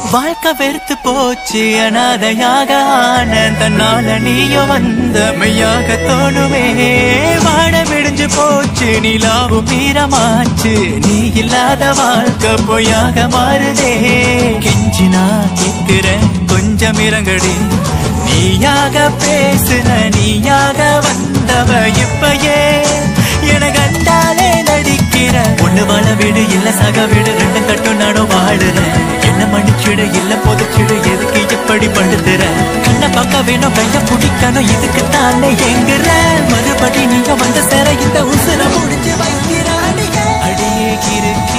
வாழ்க்கை வெறுத்து போச்சு அனாதையாக ஆன தன்னால நீயும் வந்த மெய்யாக தோணுமே வாட விடிஞ்சு போச்சு நிலாவும் மீறமாச்சு நீ இல்லாத வாழ்க்கை பொய்யாக மாறுதே கெஞ்சி நான் கேட்கிறேன் கொஞ்சம் இறங்கடி நீயாக பேசுன நீயாக வந்தவ இப்பயே என கண்டாலே நடிக்கிற ஒண்ணு வாழ வீடு இல்ல சக வீடு ரெண்டு கட்டும் நானும் வாழுறேன் என்ன மன்னிச்சிடு இல்ல பொதுச்சிடு எதுக்கு இப்படி படுத்துற கண்ண பக்க வேணும் கைய பிடிக்கணும் இதுக்கு தானே எங்குற மறுபடி நீங்க வந்த சேர இந்த உசுர முடிஞ்சு வைக்கிறானே அடியே கிறுக்க